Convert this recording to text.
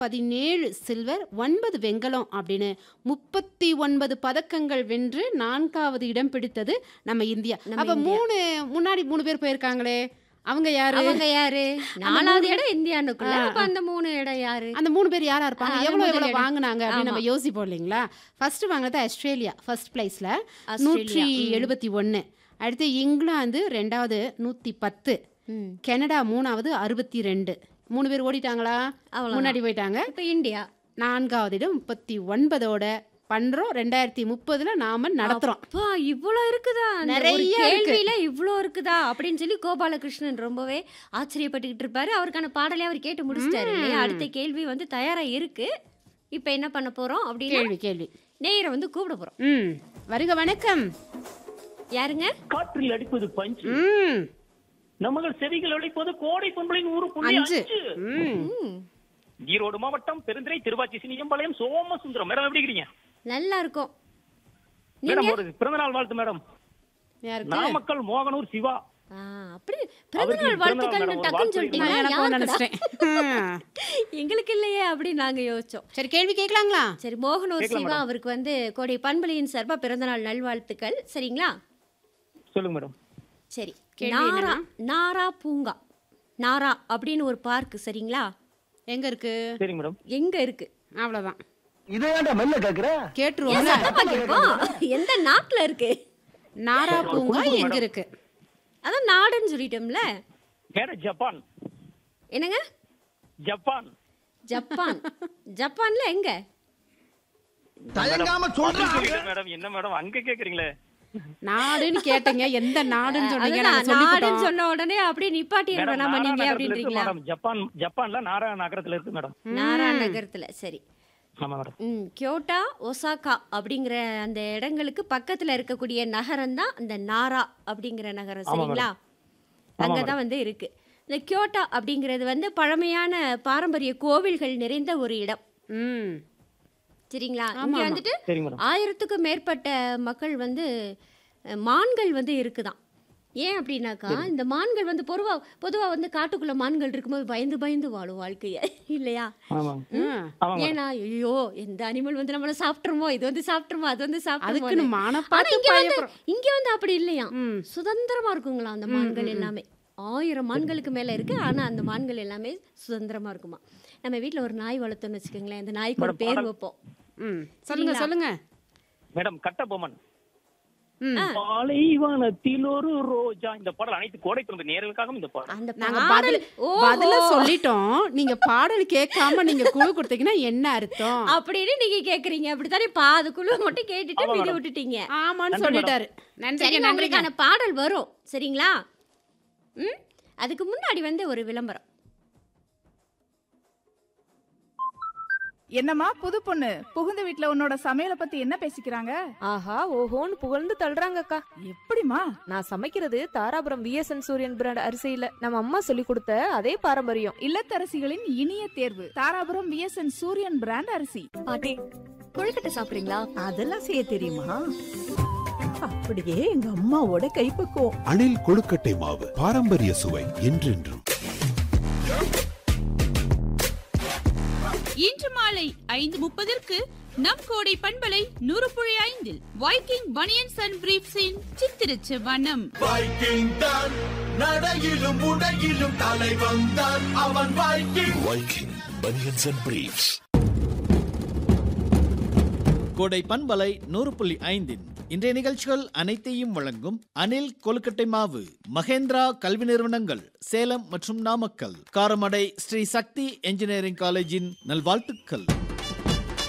பதினேழு சில்வர் ஒன்பது வெண்கலம் அப்படின்னு முப்பத்தி ஒன்பது பதக்கங்கள் வென்று நான்காவது இடம் பிடித்தது நம்ம இந்தியா நம்ம அப்ப இந்தியா. மூணு முன்னாடி மூணு பேர் போயிருக்காங்களே அவங்க யாரு அவங்க யாரு நாலாவது இடம் இந்தியானுக்குள்ள ஆ, அப்ப அந்த மூணு இடம் யாரு அந்த மூணு பேர் யாரா இருப்பாங்க ஆ, அது எவ்வளவு முதல் எவ்வளவு இடம். வாங்குனாங்க அப்படின்னு நம்ம ஆமா. யோசிப்போம் இல்லைங்களா ஃபர்ஸ்ட் வாங்கினது ஆஸ்திரேலியா ஃபர்ஸ்ட் பிளேஸ்ல ஆஸ்திரேலியா. நூற்றி ம். எழுபத்தி ஒன்று அடுத்து இங்கிலாந்து ரெண்டாவது நூற்றி பத்து ம். கனடா மூணாவது அறுபத்தி ரெண்டு மூணு பேர் ஓடிட்டாங்களா அவ்வளவுதான். முன்னாடி போயிட்டாங்க இப்ப இந்தியா நான்காவது இடம் முப்பத்தி ஒன்பதோட பண்றோம் ரெண்டாயிரத்தி முப்பதுல நாம நடத்துறோம் அப்பா இவ்வளோ இருக்குதா அந்த ஒரு நிறைய இருக்கு. கேள்வியில இவ்வளோ இருக்குதா அப்படின்னு சொல்லி கோபாலகிருஷ்ணன் ரொம்பவே ஆச்சரியப்பட்டுக்கிட்டு இருப்பாரு அவருக்கான பாடலே அவர் கேட்டு முடிச்சிட்டாரு இல்லையா அடுத்த கேள்வி வந்து தயாரா இருக்கு இப்ப என்ன பண்ண போறோம் அப்படின்னா கேள்வி கேள்வி நேயரை வந்து கூப்பிட போறோம் ம் வருக வணக்கம் யாருங்க காற்றில் அடிப்பது பஞ்சு ம் நம்மகள் செவிகள் அடிப்பது கோடை பொன்பளின் ஊரு புள்ளி அஞ்சு அஞ்சு ம் ம், ஈரோடு மாவட்டம் பெருந்துறை திருவாச்சி சினியம்பாளையம் சோமசுந்தரம் மேடம் எப்படி இருக்கிறீங்க நல்லா இருக்கும் மேடம் நீங்க ஒரு பிறந்தநாள் வாழ்த்து மேடம் யாருக்கு நாமக்கல் மோகனூர் சிவா ஆ, அப்படி அவருக்கு பிறந்தநாள் வாழ்த்துக்கள்னு பிறந்தநாள் ஒரு டக்குன்னு வாழ்த்து சொல்லிட்டீங்களா நான் எனக்கும் யாருக்குடா? நினைச்சிட்டேன் எங்களுக்கு இல்லையே அப்படின்னு நாங்க யோசிச்சோம் சரி கேள்வி கேட்கலாங்களா சரி மோகனூர் கேட்கலாம் சிவா மேடம். அவருக்கு வந்து கோடை பண்பலையின் சார்பா பிறந்தநாள் நல்வாழ்த்துக்கள் சரிங்களா சொல்லுங்க மேடம் சரி கேள்வி நாரா என்னன்னா? நாரா பூங்கா நாரா அப்படின்னு ஒரு பார்க் சரிங்களா எங்க இருக்கு சரிங்க மேடம் எங்க இருக்கு அவ்வளவுதான் இதை ஏன்டா மெல்ல கேக்குற ஏன் கேட்டுருவோம் சத்தமா கேட்போம் எந்த நாட்டுல இருக்கு நாரா பூங்கா கொடுங்க எங்க மேடம். இருக்கு அதான் நாடுன்னு சொல்லிட்டோம்ல மேடம் ஜப்பான் என்னங்க ஜப்பான் ஜப்பான் ஜப்பான்ல எங்க தயங்காம சொல்றா சொல்லிட்டேன் மேடம் என்ன மேடம் அங்க கேக்குறீங்களே நாடுன்னு கேட்டீங்க எந்த நாடுன்னு சொன்னீங்க அதுதான் நாங்க நாடுன்னு சொல்லிட்டோம் சொன்ன உடனே அப்படியே நிப்பாட்டிடுவேன் மேடம் நம்ம நாரா நீங்க நகரத்துல இருக்கு அப்படின்றீங்களா மேடம் ஜப்பான் ஜப்பான்ல நாரா நகரத்துல இருக்கு மேடம் நாரா நகரத்துல சரி ஆமா மேடம் ம் கியோட்டா ஒசாகா அப்படிங்கிற அந்த இடங்களுக்கு பக்கத்துல இருக்கக்கூடிய நகரம் தான் அந்த நாரா அப்படிங்கிற நகரம் ஆமா சரிங்களா அங்கே தான் வந்து இருக்கு இந்த கியோட்டா அப்படிங்கிறது வந்து பழமையான பாரம்பரிய கோவில்கள் நிறைந்த ஒரு இடம் ம் சரிங்களா ஆமா, இங்க ஆமா. வந்துட்டு சரிங்க மேடம் ஆயிரத்துக்கும் மேற்பட்ட மக்கள் வந்து அஹ், மான்கள் வந்து இருக்குதாம் ஏன் அப்படின்னாக்கா இந்த மான்கள் வந்து பொதுவா பொதுவா வந்து காட்டுக்குள்ள மான்கள் இருக்கும்போது பயந்து பயந்து வாழும் வாழ்க்கைய இல்லையா ஆமா ம். ஆமா மேடம் ஏன்னா ஐயோ எந்த அனிமல் வந்து நம்மள சாப்பிட்டுருமோ இது வந்து சாப்பிட்டுருமோ அது வந்து அதுக்குன்னு சாப்பிட்டுருமோ மான ஆனா பார்த்து இங்க வந்து பயப்படுறோம் இங்க வந்து அப்படி இல்லையா ம் சுதந்திரமா இருக்குங்களா அந்த மான்கள் எல்லாமே ஆயிரம் மான்களுக்கு மேல இருக்கு ஆனா அந்த மான்கள் எல்லாமே சுதந்திரமா இருக்குமா நம்ம வீட்ல ஒரு நாய் வளர்த்தோம்னு வச்சுக்கோங்களேன் அந்த நாய்க்கு ஒரு மேடம், பேர் பாடல். வைப்போம் ம் சொல்லுங்க சரிங்களா? சொல்லுங்க மேடம் கட்டபொம்மன் ம் பாலைவனத்தில் ஒரு ரோஜா இந்த பாடல் அனைத்து கோடை பிறந்த நேர்களுக்காகவும் இந்த பாடல் அந்த நாங்க பாடல் பதில் பதில சொல்லிட்டோம் நீங்க பாடல் கேட்காம நீங்க குழு கொடுத்தீங்கன்னா என்ன அர்த்தம் அப்படின்னு நீங்க கேக்குறீங்க அப்படித்தானே பாது குழு மட்டும் கேட்டுட்டு ஆமா, நீங்க மேடம். விட்டுட்டீங்க ஆமான்னு நன்றி, சொல்லிட்டாரு நன்றிங்க சரிங்க நன்றிங்க உங்களுக்கான பாடல் வரும் சரிங்களா ம் அதுக்கு முன்னாடி வந்து ஒரு விளம்பரம் என்னம்மா புது பொண்ணு புகுந்த வீட்ல உன்னோட சமையல பத்தி என்ன பேசிக்கிறாங்க ஆஹா ஓஹோன்னு புகழ்ந்து தள்ளுறாங்கக்கா எப்படிமா நான் சமைக்கிறது தாராபுரம் விஎஸ்என் சூரியன் பிராண்ட் அரிசியில நம்ம அம்மா சொல்லி கொடுத்த அதே பாரம்பரியம் இல்லத்தரசிகளின் இனிய தேர்வு தாராபுரம் விஎஸ்என் சூரியன் பிராண்ட் அரிசி பாட்டி கொழுக்கட்டை சாப்பிடுறீங்களா அதெல்லாம் செய்ய தெரியுமா அப்படியே எங்க அம்மாவோட கைப்பக்குவம் அணில் கொழுக்கட்டை மாவு பாரம்பரிய சுவை என்றென்றும் இன்று மாலை ஐந்து முப்பதற்கு நம் கோடை பண்பலை நூறு புள்ளி ஐந்தில் வைக்கிங் பனியன்ஸ் அண்ட் பிரீப்ஸின் சித்திரச்சு வனம் வைக்கிங் தான் நடையிலும் உடையிலும் தலை வந்தான் அவன் Viking Viking banians and briefs கோடை பண்பலை நூறு புள்ளி ஐந்தின் இன்றைய நிகழ்ச்சிகள் அனைத்தையும் வழங்கும் அனில் கொழுக்கட்டை மாவு மகேந்திரா கல்வி நிறுவனங்கள் சேலம் மற்றும் நாமக்கல் காரமடை ஸ்ரீ சக்தி என்ஜினியரிங் காலேஜின் நல்வாழ்த்துக்கள்